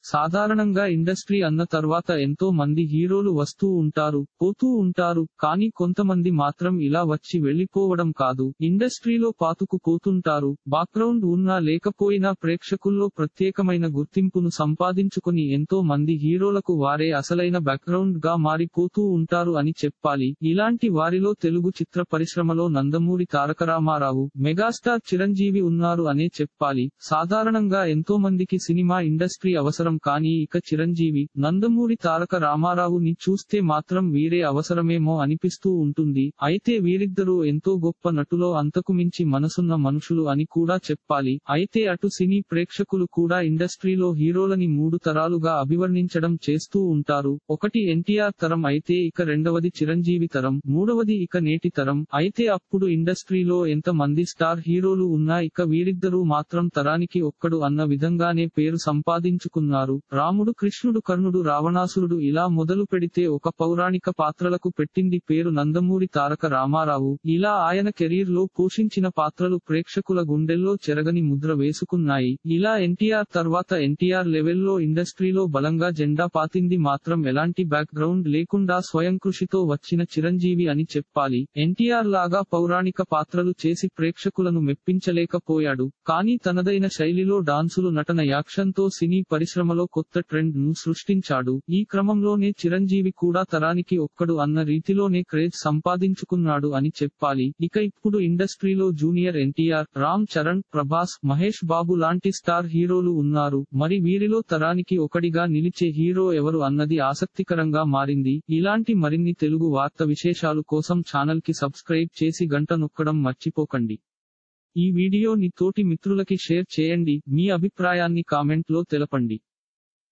సాధారణంగా ఇండస్ట్రీ అన్న తర్వాత ఎంతో మంది హీరోలు వస్తూ ఉంటారు పోతూ ఉంటారు కానీ కొంతమంది మాత్రం ఇలా వచ్చి వెళ్లిపోవడం కాదు ఇండస్ట్రీలో పాతుకు పోతుంటారు బాక్గ్రౌండ్ ఉన్నా లేకపోయినా ప్రేక్షకుల్లో ప్రత్యేకమైన గుర్తింపును సంపాదించుకుని ఎంతో మంది హీరోలకు వారే అసలైన బ్యాక్గ్రౌండ్ గా మారిపోతూ ఉంటారు అని చెప్పాలి ఇలాంటి వారిలో తెలుగు చిత్ర పరిశ్రమలో నందమూరి తారక రామారావు మెగాస్టార్ చిరంజీవి ఉన్నారు అనే చెప్పాలి సాధారణంగా ఎంతో మందికి సినిమా ఇండస్ట్రీ అవసరం కానీ ఇక చిరంజీవి నందమూరి తారక రామారావుని చూస్తే మాత్రం వీరే అవసరమేమో అనిపిస్తూ ఉంటుంది అయితే వీరిద్దరూ ఎంతో గొప్ప నటులో అంతకు మించి మనసున్న మనుషులు అని కూడా చెప్పాలి అయితే అటు సినీ ప్రేక్షకులు కూడా ఇండస్ట్రీలో హీరోలని మూడు తరాలుగా అభివర్ణించడం చేస్తూ ఉంటారు ఒకటి ఎన్టీఆర్ తరం అయితే ఇక రెండవది చిరంజీవి తరం మూడవది ఇక నేటి తరం అయితే అప్పుడు ఇండస్ట్రీలో ఎంత మంది స్టార్ హీరోలు ఉన్నా ఇక వీరిద్దరూ మాత్రం తరానికి ఒక్కడు అన్న విధంగానే పేరు సంపాదించుకున్నారు రాముడు కృష్ణుడు కర్ణుడు రావణాసురుడు ఇలా మొదలు పెడితే ఒక పౌరాణిక పాత్రలకు పెట్టింది పేరు నందమూరి తారక రామారావు ఇలా ఆయన కెరీర్ లో పోషించిన పాత్రలు ప్రేక్షకుల గుండెల్లో చెరగని ముద్ర వేసుకున్నాయి ఇలా ఎన్టీఆర్ తర్వాత ఎన్టీఆర్ లెవెల్లో ఇండస్ట్రీలో బలంగా జెండా పాతింది మాత్రం ఎలాంటి బ్యాక్ గ్రౌండ్ లేకుండా స్వయం కృషితో వచ్చిన చిరంజీవి అని చెప్పాలి ఎన్టీఆర్ లాగా పౌరాణిక పాత్రలు చేసి ప్రేక్షకులను మెప్పించలేకపోయాడు కానీ తనదైన శైలిలో డాన్సులు నటన యాక్షన్ తో సినీ పరిశ్రమలో కొత్త ట్రెండ్ ను సృష్టించాడు ఈ క్రమంలోనే చిరంజీవి కూడా తరానికి ఒక్కడు అన్న రీతిలోనే క్రేజ్ సంపాదించుకున్నాడు అని చెప్పాలి ఇక ఇప్పుడు ఇండస్ట్రీలో జూనియర్ ఎన్టీఆర్ రామ్ చరణ్ ప్రభాస్ మహేష్ బాబు లాంటి స్టార్ హీరోలు ఉన్నారు మరి వీరిలో తరానికి ఒకడిగా నిలిచే హీరో ఎవరు అన్నది ఆసక్తికరంగా మారింది ఇలాంటి మరిన్ని తెలుగు వార్త విశేషాలు కోసం ఛానల్ కి సబ్స్క్రైబ్ చేసి గంట నొక్కడం మర్చిపోకండి ఈ వీడియోని తోటి మిత్రులకి షేర్ చేయండి మీ అభిప్రాయాన్ని కామెంట్ లో తెలపండి